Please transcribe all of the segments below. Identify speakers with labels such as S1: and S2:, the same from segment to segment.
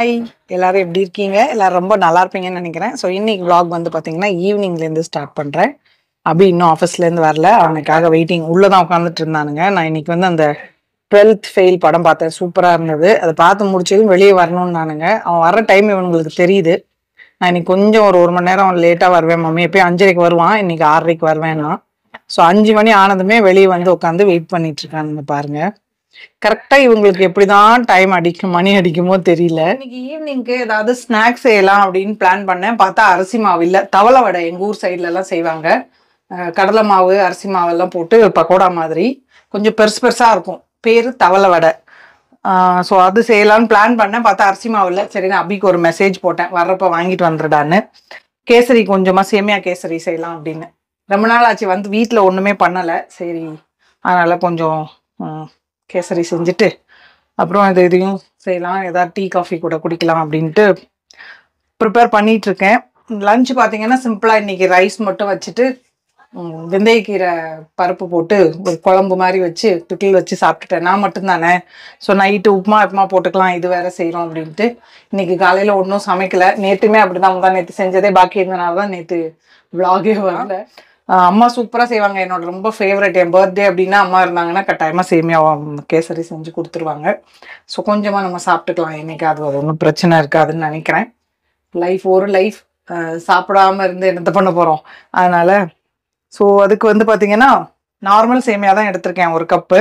S1: hi எல்லாரும் எப்படி இருக்கீங்க எல்லாரும் ரொம்ப நல்லா இருப்பீங்கன்னு நினைக்கிறேன் ஸோ இன்னைக்கு vlog வந்து பார்த்தீங்கன்னா ஈவினிங்லேருந்து ஸ்டார்ட் பண்ணுறேன் அபி இன்னும் ஆஃபீஸ்லேருந்து வரல அவனுக்காக வெயிட்டிங் உள்ளே தான் உட்காந்துட்டு இருந்தானுங்க நான் இன்னைக்கு வந்து அந்த டுவெல்த் ஃபெயில் படம் பார்த்தேன் சூப்பராக இருந்தது அதை பார்த்து முடிச்சதும் வெளியே வரணும்னு நானுங்க அவன் வர டைம் இவனுங்களுக்கு தெரியுது நான் இன்னைக்கு கொஞ்சம் ஒரு ஒரு மணி நேரம் லேட்டாக வருவேன் மம்மி எப்பயும் அஞ்சரைக்கு வருவான் இன்னைக்கு ஆறரைக்கு வருவேன்னா ஸோ அஞ்சு மணி ஆனதுமே வெளியே வந்து உட்காந்து வெயிட் பண்ணிட்டு இருக்கானுங்க பாருங்க கரெக்டா இவங்களுக்கு எப்படிதான் டைம் அடிக்கும் மணி அடிக்குமோ தெரியல இன்னைக்கு ஈவினிங்க்கு ஏதாவது ஸ்நாக்ஸ் செய்யலாம் அப்படின்னு பிளான் பண்ணேன் பார்த்தா அரிசி மாவு இல்லை தவளை வடை எங்க ஊர் சைட்ல எல்லாம் செய்வாங்க அஹ் கடலை மாவு அரிசி மாவெல்லாம் போட்டு பக்கோடா மாதிரி கொஞ்சம் பெருசு பெருசா இருக்கும் பேரு தவளை வடை ஸோ அது செய்யலாம்னு பிளான் பண்ணேன் பார்த்தா அரிசி மாவு இல்லை சரி நான் அபிக்கு ஒரு மெசேஜ் போட்டேன் வர்றப்ப வாங்கிட்டு வந்துடுடான்னு கேசரி கொஞ்சமா சேமியா கேசரி செய்யலாம் அப்படின்னு ரொம்ப நாள் ஆச்சு வந்து வீட்டில் ஒன்றுமே பண்ணலை சரி அதனால கொஞ்சம் ம், கேசரி செஞ்சுட்டு அப்புறம் இது இதையும் செய்யலாம் ஏதாவது டீ காஃபி கூட குடிக்கலாம் அப்படின்ட்டு ப்ரிப்பேர் பண்ணிட்டு இருக்கேன் லஞ்ச் பார்த்தீங்கன்னா சிம்பிளாக இன்னைக்கு ரைஸ் மட்டும் வச்சுட்டு ம், வெந்தயக்கீரை பருப்பு போட்டு ஒரு குழம்பு மாதிரி வச்சு பிக்கில் வச்சு சாப்பிட்டுட்டேன் நான் மட்டும்தானே ஸோ நைட்டு உப்புமா உப்புமா போட்டுக்கலாம் இது வேற செய்கிறோம் அப்படின்ட்டு இன்னைக்கு காலையில் ஒன்றும் சமைக்கல நேற்றுமே அப்படிதான் தான் நேற்று செஞ்சதே பாக்கி இருந்தனால தான் நேற்று விலாகே வரல ஆஹ் அம்மா சூப்பராக செய்வாங்க என்னோட ரொம்ப ஃபேவரட் என் பர்த்டே அப்படின்னா அம்மா இருந்தாங்கன்னா கட்டாயமாக சேமியா கேசரி செஞ்சு கொடுத்துருவாங்க ஸோ கொஞ்சமாக நம்ம சாப்பிட்டுக்கலாம் இன்னைக்கு அது ஒன்றும் பிரச்சனை இருக்காதுன்னு நினைக்கிறேன் லைஃப் ஒரு லைஃப் சாப்பிடாம இருந்து என்னத்த பண்ண போகிறோம் அதனால ஸோ அதுக்கு வந்து பார்த்தீங்கன்னா நார்மல் சேமியா தான் எடுத்திருக்கேன் ஒரு கப்பு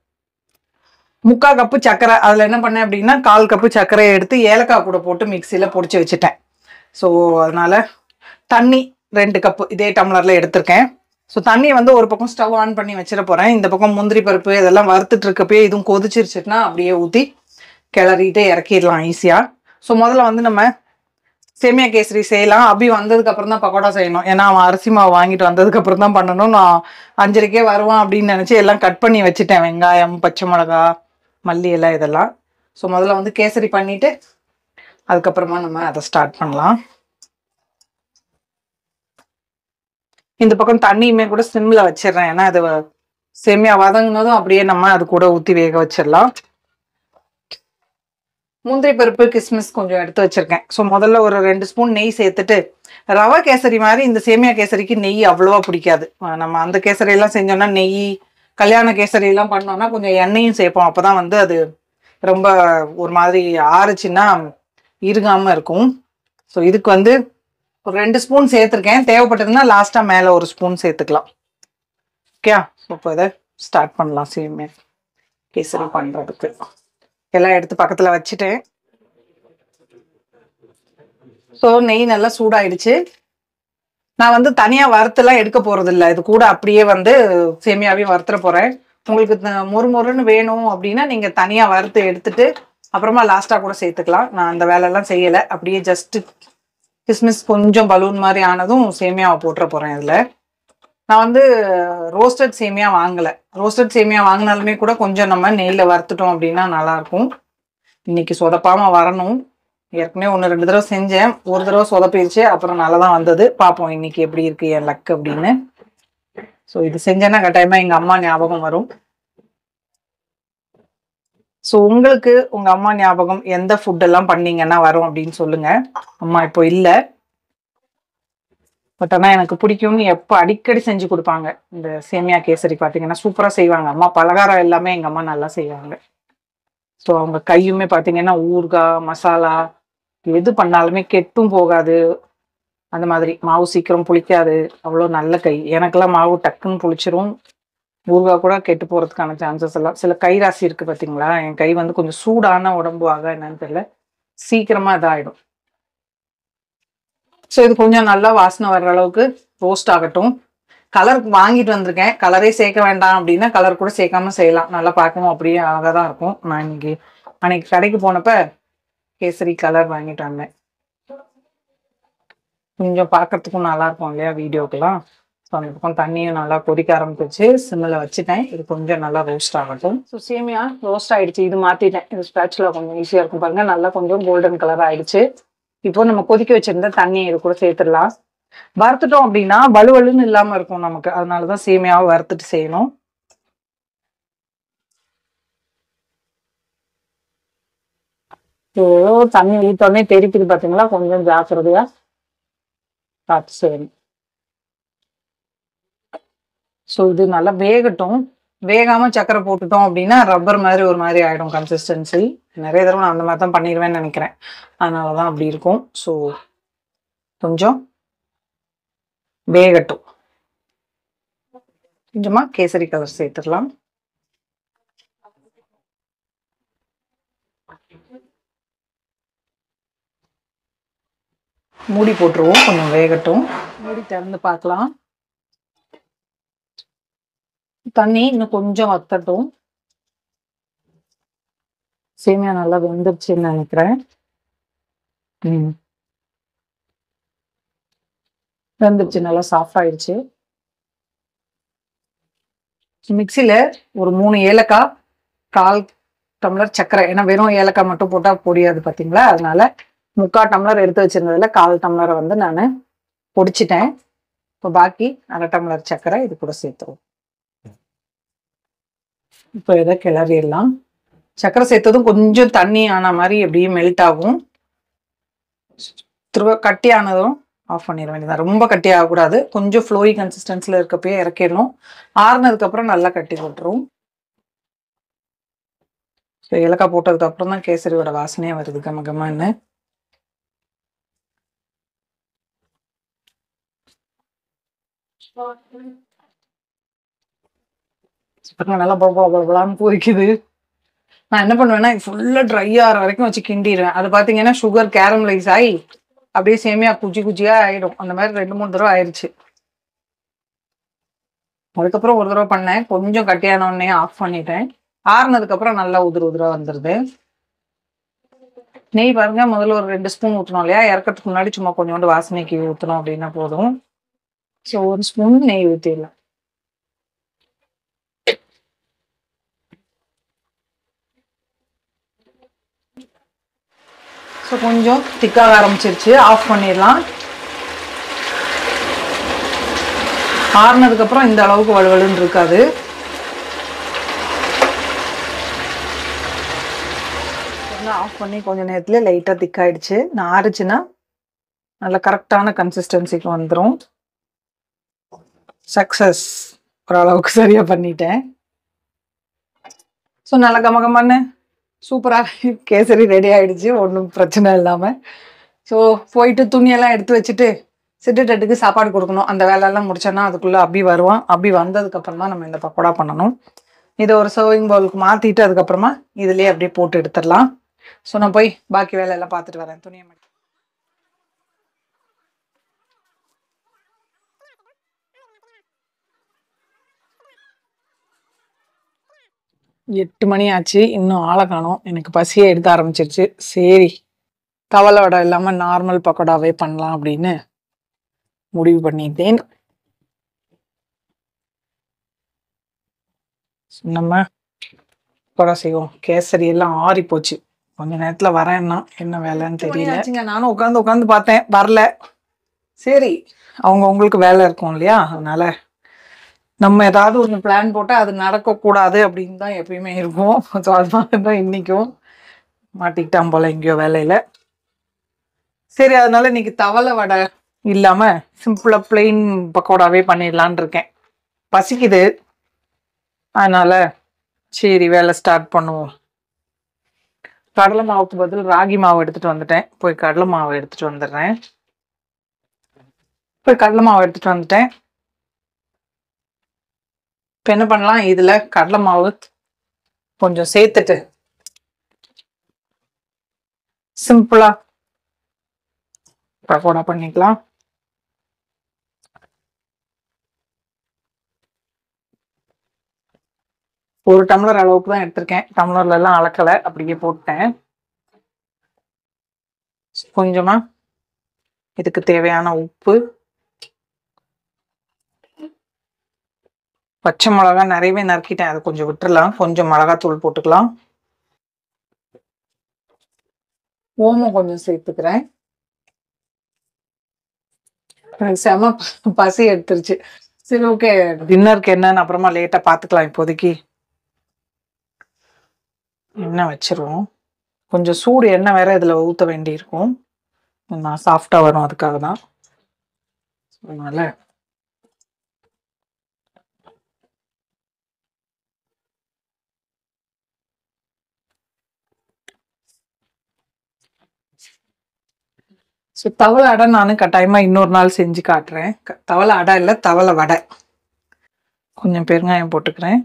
S1: முக்கால் கப்பு சர்க்கரை அதில் என்ன பண்ணேன் அப்படின்னா கால் கப்பு சர்க்கரையை எடுத்து ஏலக்காய் கூட போட்டு மிக்சியில் பொடிச்சு வச்சுட்டேன் ஸோ அதனால தண்ணி ரெண்டு கப்பு இதே டம்ளரில் எடுத்திருக்கேன் ஸோ தண்ணி வந்து ஒரு பக்கம் ஸ்டவ் ஆன் பண்ணி வச்சிட போகிறேன் இந்த பக்கம் முந்திரி பருப்பு இதெல்லாம் வறுத்துட்டு இருக்கப்பயே இதுவும் கொதிச்சிருச்சுன்னா அப்படியே ஊற்றி கிளறிட்டு இறக்கிடலாம் ஈஸியாக ஸோ முதல்ல வந்து நம்ம சேமியா கேசரி செய்யலாம் அபி வந்ததுக்கு அப்புறம் தான் பக்கோடா செய்யணும் ஏன்னா அவன் அரிசி மாவு வாங்கிட்டு வந்ததுக்கு அப்புறம் தான் பண்ணணும் நான் அஞ்சரைக்கே வருவான் அப்படின்னு நினச்சி எல்லாம் கட் பண்ணி வச்சுட்டேன் வெங்காயம் பச்சை மிளகா மல்லி எல்லாம் இதெல்லாம் ஸோ முதல்ல வந்து கேசரி பண்ணிட்டு அதுக்கப்புறமா நம்ம அதை ஸ்டார்ட் பண்ணலாம் இந்த பக்கம் தண்ணியுமே கூட சிம்ல வச்சிடுறேன் ஏன்னா அது வ- சேமியா வதங்கினதும் அப்படியே நம்ம அது கூட ஊற்றி வேக வச்சிடலாம் முந்திரி பருப்பு கிஸ்மிஸ் கொஞ்சம் எடுத்து வச்சிருக்கேன் ஸோ முதல்ல ஒரு ரெண்டு ஸ்பூன் நெய் சேர்த்துட்டு ரவை கேசரி மாதிரி இந்த சேமியா கேசரிக்கு நெய் அவ்வளோவா பிடிக்காது அஹ் நம்ம அந்த கேசரி எல்லாம் செஞ்சோம்னா நெய் கல்யாண கேசரி எல்லாம் பண்ணோம்னா கொஞ்சம் எண்ணெயும் சேர்ப்போம் அப்பதான் வந்து அது ரொம்ப ஒரு மாதிரி ஆறுச்சுன்னா இருகாம இருக்கும் ஸோ இதுக்கு வந்து ஒரு ரெண்டு ஸ்பூன் சேர்த்துருக்கேன் தேவைப்பட்டதுன்னா லாஸ்டா மேலே ஒரு ஸ்பூன் சேர்த்துக்கலாம் ஓகே இப்போ இதை ஸ்டார்ட் பண்ணலாம் சேமியா கேசரி பண்றதுக்கு எல்லாம் எடுத்து பக்கத்துல வச்சுட்டேன் ஸோ நெய் நல்லா சூடாயிடுச்சு நான் வந்து தனியா வறுத்துலாம் எடுக்க போறது இல்ல இது கூட அப்படியே வந்து சேமியாவே வறுத்துற போறேன் உங்களுக்கு த- மொறு மொறுன்னு வேணும் அப்படின்னா நீங்க தனியா வறுத்து எடுத்துட்டு அப்புறமா லாஸ்டா கூட சேர்த்துக்கலாம் நான் அந்த வேலையெல்லாம் செய்யல அப்படியே ஜஸ்ட் கிஸ்மிஸ் கொஞ்சம் பலூன் மாதிரி ஆனதும் சேமியாவை போட்டுற போறேன் இதுல நான் வந்து ரோஸ்டட் சேமியா வாங்கல ரோஸ்டட் சேமியா வாங்கினாலுமே கூட கொஞ்சம் நம்ம நெய்ல வறுத்துட்டோம் அப்படின்னா நல்லா இருக்கும் இன்னைக்கு சொதப்பாம வரணும் ஏற்கனவே ஒன்று ரெண்டு தடவை செஞ்சேன் ஒரு தடவை சொதப்பிடுச்சு அப்புறம் நல்லா தான் வந்தது பார்ப்போம் இன்னைக்கு எப்படி இருக்கு என் லக் அப்படின்னு ஸோ இது செஞ்சேன்னா கட்டாயமா எங்க அம்மா ஞாபகம் வரும் ஸோ உங்களுக்கு உங்க அம்மா ஞாபகம் எந்த ஃபுட் எல்லாம் பண்ணீங்கன்னா வரும் அப்படின்னு சொல்லுங்க அம்மா இப்போ இல்லை பட் ஆனால் எனக்கு பிடிக்கும்னு எப்போ அடிக்கடி செஞ்சு கொடுப்பாங்க இந்த சேமியா கேசரி பார்த்தீங்கன்னா சூப்பராக செய்வாங்க அம்மா பலகாரம் எல்லாமே எங்கள் அம்மா நல்லா செய்வாங்க ஸோ அவங்க கையுமே பார்த்தீங்கன்னா ஊறுகாய் மசாலா எது பண்ணாலுமே கெட்டும் போகாது அந்த மாதிரி மாவு சீக்கிரம் புளிக்காது அவ்வளோ நல்ல கை எனக்கெல்லாம் மாவு டக்குன்னு புளிச்சிரும் ஊறுகாய் கூட கெட்டு போகிறதுக்கான சான்சஸ் எல்லாம் சில கை ராசி இருக்கு பார்த்தீங்களா என் கை வந்து கொஞ்சம் சூடான உடம்பு ஆக என்னன்னு தெரியல சீக்கிரமா இதாயிடும் ஸோ இது கொஞ்சம் நல்லா வாசனை வர்ற அளவுக்கு ரோஸ்ட் ஆகட்டும் கலர் வாங்கிட்டு வந்திருக்கேன் கலரே சேர்க்க வேண்டாம் அப்படின்னா கலர் கூட சேர்க்காம செய்யலாம் நல்லா பார்க்கவும் அப்படியே அழகாக தான் இருக்கும் நான் இன்னைக்கு அன்னைக்கு கடைக்கு போனப்ப கேசரி கலர் வாங்கிட்டு வந்தேன் கொஞ்சம் பார்க்கறதுக்கும் நல்லா இருக்கும் இல்லையா வீடியோக்கெல்லாம் ஸோ அந்த பக்கம் தண்ணியும் நல்லா கொதிக்க ஆரம்பிச்சிச்சு சிம்மில் வச்சுட்டேன் இது கொஞ்சம் நல்லா ரோஸ்ட் ஆகட்டும் ஸோ சேமியா ரோஸ்ட் ஆயிடுச்சு இது மாற்றிட்டேன் இது ஸ்பேட்சில் கொஞ்சம் ஈஸியாக இருக்கும் பாருங்க நல்லா கொஞ்சம் கோல்டன் கலர் ஆயிடுச்சு இப்போ நம்ம கொதிக்க வச்சிருந்த தண்ணி இது கூட சேர்த்துடலாம் வறுத்துட்டோம் அப்படின்னா வலுவலுன்னு இல்லாம இருக்கும் நமக்கு அதனாலதான் சேமியாவை வறுத்துட்டு செய்யணும் ஏதோ தண்ணி ஊத்தோடனே தெரிக்குது பாத்தீங்களா கொஞ்சம் ஜாக்கிரதையா பார்த்து செய்யணும் ஸோ இது நல்லா வேகட்டும் வேகாம சக்கரை போட்டுட்டோம் அப்படின்னா ரப்பர் மாதிரி ஒரு மாதிரி ஆயிடும் கன்சிஸ்டன்சி நிறைய தடவை நான் அந்த மாதிரி தான் பண்ணிடுவேன்னு நினைக்கிறேன் அதனால தான் அப்படி இருக்கும் ஸோ கொஞ்சம் வேகட்டும் கொஞ்சமா கேசரி கலர் சேர்த்துடலாம் மூடி போட்டுருவோம் கொஞ்சம் வேகட்டும் மூடி திறந்து பார்க்கலாம் தண்ணி இன்னும் கொஞ்சம் வத்தட்டும் சேமியா நல்லா வெந்துருச்சுன்னு நினைக்கிறேன் ம் வெந்துருச்சு நல்லா சாஃப்ட் ஆயிடுச்சு மிக்சியில் ஒரு மூணு ஏலக்காய் கால் டம்ளர் சர்க்கரை ஏன்னா வெறும் ஏலக்காய் மட்டும் போட்டால் பொடியாது பார்த்தீங்களா அதனால முக்கால் டம்ளர் எடுத்து வச்சிருந்ததுல கால் டம்ளரை வந்து நான் பொடிச்சிட்டேன் இப்போ பாக்கி அரை டம்ளர் சர்க்கரை இது கூட சேர்த்துருவோம் இப்போ இதை கிளறிடலாம் சர்க்கரை சேர்த்ததும் கொஞ்சம் தண்ணி ஆன மாதிரி அப்படியே மெல்ட் ஆகும் திரும்ப கட்டி ஆனதும் ஆஃப் பண்ணிட வேண்டியதான் ரொம்ப கட்டி ஆகக்கூடாது கொஞ்சம் ஃப்ளோயி கன்சிஸ்டன்சியில் இருக்கப்பயே இறக்கிடணும் ஆறுனதுக்கப்புறம் நல்லா கட்டி போட்டுரும் ஸோ ஏலக்காய் போட்டதுக்கு அப்புறம் தான் கேசரியோட வாசனையே வருது கம கமன்னு பாருங்க, நல்லா பல பல பலான்னு கொதிக்குது நான் என்ன பண்ணுவேன்னா ஃபுல்லா ட்ரை ஆகிற வரைக்கும் வச்சு கிண்டிடுவேன் அது பாத்தீங்கன்னா சுகர் கேரமலைஸ் ஆகி அப்படியே சேமியா குச்சி குச்சியா ஆயிடும் அந்த மாதிரி ரெண்டு மூணு தடவை ஆயிடுச்சு அதுக்கப்புறம் ஒரு தடவை பண்ணேன் கொஞ்சம் கட்டியான உடனே ஆஃப் பண்ணிட்டேன் ஆறுனதுக்கு அப்புறம் நல்லா உதிர உதிரா வந்துருது நெய் பாருங்க முதல்ல ஒரு ரெண்டு ஸ்பூன் ஊற்றணும் இல்லையா இறக்கிறதுக்கு முன்னாடி சும்மா கொஞ்சோண்டு வாசனைக்கு ஊற்றணும் அப்படின்னா போதும் ஸோ ஒரு ஸ்பூன் நெய் ஊற்றிடலாம் ஸோ கொஞ்சம் திக்காக ஆரம்பிச்சிருச்சு ஆஃப் பண்ணிடலாம் ஆறுனதுக்கப்புறம் இந்த அளவுக்கு வலுவலுன்னு இருக்காது ஆஃப் பண்ணி கொஞ்ச நேரத்துல லைட்டாக திக்காயிடுச்சு நான் ஆறுச்சுன்னா நல்ல கரெக்டான கன்சிஸ்டன்சிக்கு வந்துடும் சக்ஸஸ் ஓரளவுக்கு சரியாக பண்ணிட்டேன் ஸோ நல்ல கமகமான்னு சூப்பராக கேசரி ரெடி ஆயிடுச்சு ஒன்றும் பிரச்சனை இல்லாமல் ஸோ போயிட்டு துணியெல்லாம் எடுத்து வச்சுட்டு சிட்டுட்டட்டுக்கு சாப்பாடு கொடுக்கணும் அந்த வேலையெல்லாம் முடிச்சோன்னா அதுக்குள்ளே அபி வருவான் அபி வந்ததுக்கப்புறம் தான் நம்ம இந்த பக்கோடா பண்ணணும் இதை ஒரு சர்விங் பவுலுக்கு மாற்றிட்டு அதுக்கப்புறமா இதுலேயே அப்படியே போட்டு எடுத்துடலாம் ஸோ நான் போய் பாக்கி வேலையெல்லாம் பார்த்துட்டு வரேன் துணியை மட்டும் எட்டு மணி ஆச்சு இன்னும் ஆளை காணோம் எனக்கு பசியே எடுக்க ஆரம்பிச்சிருச்சு சரி கவலை வடை இல்லாமல் நார்மல் பக்கோடாவே பண்ணலாம் அப்படின்னு முடிவு பண்ணிட்டேன் நம்ம பக்கோடா செய்வோம் கேசரி எல்லாம் ஆறி போச்சு கொஞ்ச நேரத்தில் வரேன்னா என்ன வேலைன்னு தெரியல நானும் உட்காந்து உட்காந்து பார்த்தேன் வரல சரி அவங்க உங்களுக்கு வேலை இருக்கும் இல்லையா அதனால நம்ம ஏதாவது ஒரு பிளான் போட்டால் அது நடக்கக்கூடாது அப்படின்னு தான் எப்பயுமே இருக்கும் ஸோ அது மாதிரி தான் இன்றைக்கும் மாட்டிக்கிட்டான் போல எங்கேயோ வேலையில் சரி அதனால இன்னைக்கு தவளை வடை இல்லாமல் சிம்பிளாக பிளெயின் பக்கோடாவே பண்ணிடலான் இருக்கேன் பசிக்குது அதனால சரி வேலை ஸ்டார்ட் பண்ணுவோம் கடலை மாவுக்கு பதில் ராகி மாவு எடுத்துட்டு வந்துட்டேன் போய் கடலை மாவு எடுத்துட்டு வந்துடுறேன் போய் கடலை மாவு எடுத்துட்டு வந்துட்டேன் இப்போ என்ன பண்ணலாம் இதில் கடலை மாவு கொஞ்சம் சேர்த்துட்டு சிம்பிளா பக்கோடா பண்ணிக்கலாம் ஒரு டம்ளர் அளவுக்கு தான் எடுத்திருக்கேன் டம்ளர்ல எல்லாம் அளக்கலை அப்படியே போட்டேன் கொஞ்சமா இதுக்கு தேவையான உப்பு பச்சை மிளகா நிறையவே நறுக்கிட்டேன் அதை கொஞ்சம் விட்டுறலாம் கொஞ்சம் மிளகாத்தூள் போட்டுக்கலாம் ஓமம் கொஞ்சம் சேர்த்துக்கிறேன் எனக்கு செம ப- பசி எடுத்துருச்சு சரி ஓகே டின்னருக்கு என்னன்னு அப்புறமா லேட்டா பாத்துக்கலாம் இப்போதைக்கு என்ன வச்சிருவோம் கொஞ்சம் சூடு எண்ணெய் வேற இதில் ஊற்ற வேண்டியிருக்கும் நான் சாஃப்டாக வரும் அதுக்காக தான் அதனால ஸோ தவளை அடை நான் கட்டாயமாக இன்னொரு நாள் செஞ்சு காட்டுறேன் க- தவளை அடை இல்லை தவளை வடை கொஞ்சம் பெருங்காயம் போட்டுக்கிறேன்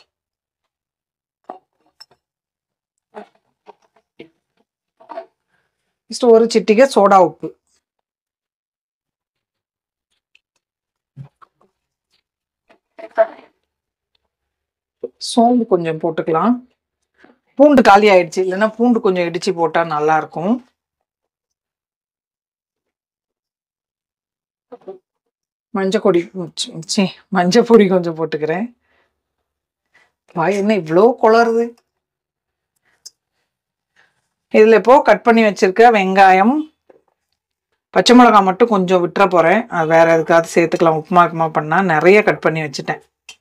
S1: Next ஒரு சிட்டிகை சோடா உப்பு சோம்பு கொஞ்சம் போட்டுக்கலாம் பூண்டு காலி ஆயிடுச்சு இல்லைன்னா பூண்டு கொஞ்சம் இடிச்சு போட்டா நல்லா இருக்கும் மஞ்சள் கொடி சி மஞ்சள் பொடி கொஞ்சம் போட்டுக்கிறேன் வாய் என்ன இவ்வளோ குளருது இதில் இப்போ கட் பண்ணி வச்சிருக்க வெங்காயம் பச்சை மிளகாய் மட்டும் கொஞ்சம் விட்டுற போகிறேன் அது வேற எதுக்காவது சேர்த்துக்கலாம் உப்புமா உப்புமா பண்ணால் நிறைய கட் பண்ணி வச்சுட்டேன்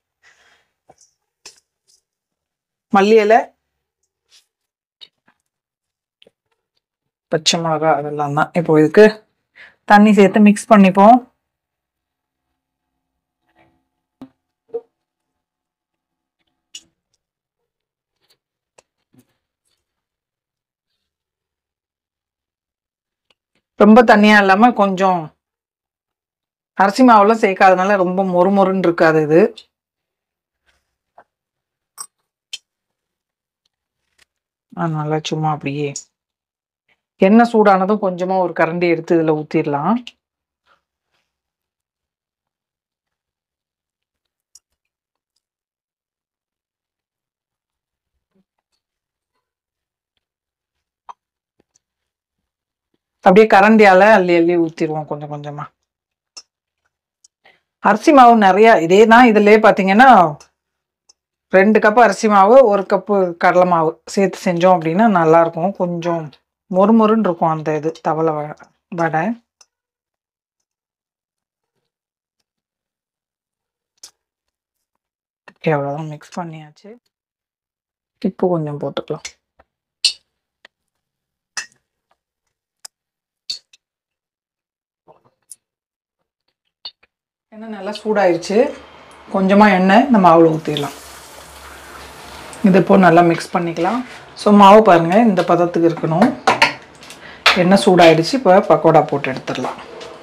S1: மல்லி இலை பச்சை மிளகாய் அதெல்லாம் தான் இப்போ இதுக்கு தண்ணி சேர்த்து மிக்ஸ் பண்ணிப்போம் ரொம்ப தண்ணியா இல்லாம கொஞ்சம் அரிசி மாவுலாம் சேர்க்காதனால ரொம்ப மொறுமொறுன்னு இருக்காது இது அதனால சும்மா அப்படியே எண்ணெய் சூடானதும் கொஞ்சமா ஒரு கரண்டி எடுத்து இதுல ஊத்திடலாம் அப்படியே கரண்டியால அள்ளி அள்ளி ஊத்திடுவோம் கொஞ்சம் கொஞ்சமா அரிசி மாவு நிறைய இதே தான் இதுலயே பாத்தீங்கன்னா ரெண்டு கப் அரிசி மாவு ஒரு கப்பு கடலை மாவு சேர்த்து செஞ்சோம் அப்படின்னா நல்லா இருக்கும் கொஞ்சம் மொறுமொறுன்னு இருக்கும் அந்த இது தவளை வ- வடை ஓகே அவ்வளோதான் மிக்ஸ் பண்ணியாச்சு இப்போ கொஞ்சம் போட்டுக்கலாம் எண்ணெய் நல்லா சூடாயிருச்சு கொஞ்சமாக எண்ணெய் இந்த மாவில் ஊற்றிடலாம் இது இப்போ நல்லா மிக்ஸ் பண்ணிக்கலாம் ஸோ மாவு பாருங்கள் இந்த பதத்துக்கு இருக்கணும் எண்ணெய் சூடாயிடுச்சு இப்போ பக்கோடா போட்டு எடுத்துடலாம்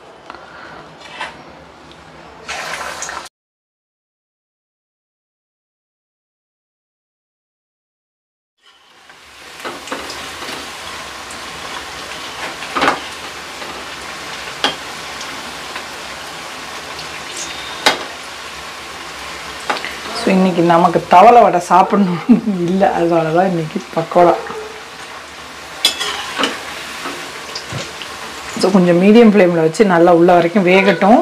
S1: ஸோ இன்னைக்கு நமக்கு தவளை வடை சாப்பிடணும் இல்லை அதனால தான் இன்னைக்கு பக்கோடா ஸோ கொஞ்சம் மீடியம் ஃப்ளேமில் வச்சு நல்லா உள்ள வரைக்கும் வேகட்டும்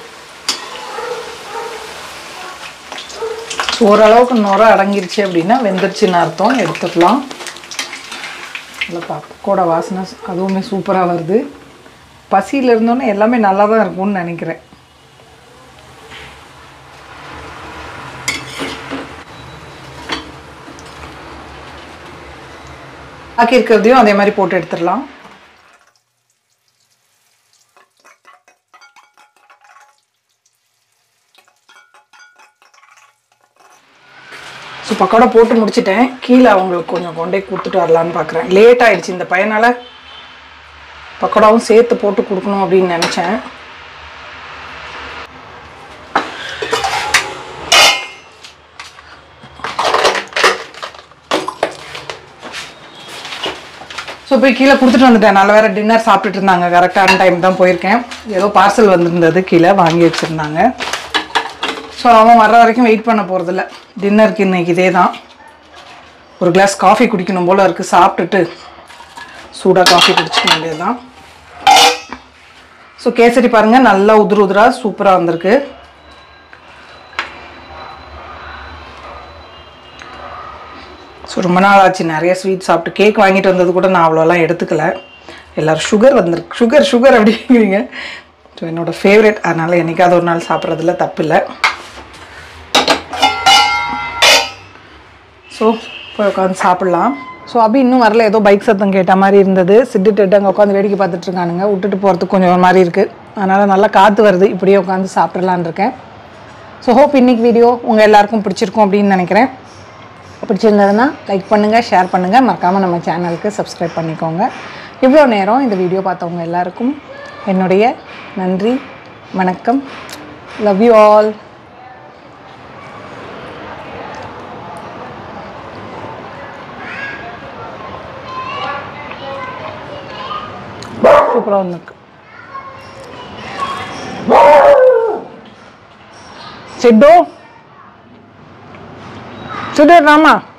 S1: ஓரளவுக்கு நுர அடங்கிருச்சு அப்படின்னா வெந்துருச்சுன்னு அர்த்தம் எடுத்துக்கலாம் நல்லா பக்கோடா வாசனை அதுவுமே சூப்பராக வருது பசியில் இருந்தோன்னே எல்லாமே நல்லா தான் இருக்கும்னு நினைக்கிறேன் பாக்கி இருக்கிறதையும் அதே மாதிரி போட்டு எடுத்துடலாம் ஸோ பக்கோடா போட்டு முடிச்சிட்டேன் கீழே அவங்களுக்கு கொஞ்சம் கொண்டே கொடுத்துட்டு வரலான்னு பார்க்குறேன் லேட் ஆயிடுச்சு இந்த பையனால் பக்கோடாவும் சேர்த்து போட்டு கொடுக்கணும் அப்படின்னு நினச்சேன் ஸோ போய் கீழே கொடுத்துட்டு வந்துட்டேன் நல்ல வேற டின்னர் சாப்பிட்டுட்டு இருந்தாங்க கரெக்டான டைம் தான் போயிருக்கேன் ஏதோ பார்சல் வந்திருந்தது கீழே வாங்கி வச்சுருந்தாங்க ஸோ அவன் வர்ற வரைக்கும் வெயிட் பண்ண போகிறதில்ல டின்னருக்கு இன்னைக்கு இதே தான் ஒரு கிளாஸ் காஃபி குடிக்கணும் போல் இருக்குது சாப்பிட்டுட்டு சூடாக காஃபி குடிச்சிக்க வேண்டியது தான் ஸோ கேசரி பாருங்கள் நல்லா உதிரு உதிராக சூப்பராக வந்திருக்கு ஸோ ரொம்ப நாள் ஆச்சு நிறைய ஸ்வீட் சாப்பிட்டு கேக் வாங்கிட்டு வந்தது கூட நான் அவ்வளோலாம் எடுத்துக்கல எல்லோரும் சுகர் வந்திருக்கு சுகர் சுகர் அப்படிங்கிறீங்க ஸோ என்னோட ஃபேவரட் அதனால் என்னைக்காவது ஒரு நாள் சாப்பிட்றதுல தப்பில்லை ஸோ போய் உட்காந்து சாப்பிட்லாம் ஸோ அபி இன்னும் வரல ஏதோ பைக் சத்தம் கேட்ட மாதிரி இருந்தது சிட்டுட்டு அங்கே உட்காந்து வேடிக்கை பார்த்துட்டு இருக்கானுங்க விட்டுட்டு போகிறதுக்கு கொஞ்சம் ஒரு மாதிரி இருக்குது அதனால் நல்லா காற்று வருது இப்படியே உட்காந்து சாப்பிட்றலான்னு இருக்கேன் ஸோ ஹோப் இன்னைக்கு வீடியோ உங்கள் எல்லாருக்கும் பிடிச்சிருக்கும் அப்படின்னு நினைக்கிறேன் பிடிச்சிருந்ததுன்னா லைக் பண்ணுங்கள் ஷேர் பண்ணுங்கள் மறக்காமல் நம்ம சேனலுக்கு சப்ஸ்கிரைப் பண்ணிக்கோங்க இவ்வளோ நேரம் இந்த வீடியோ பார்த்தவங்க எல்லாருக்கும் என்னுடைய நன்றி வணக்கம் லவ் யூ ஆல் சூப்பராக ஒன்று சிட்டு சிட்டு ராமா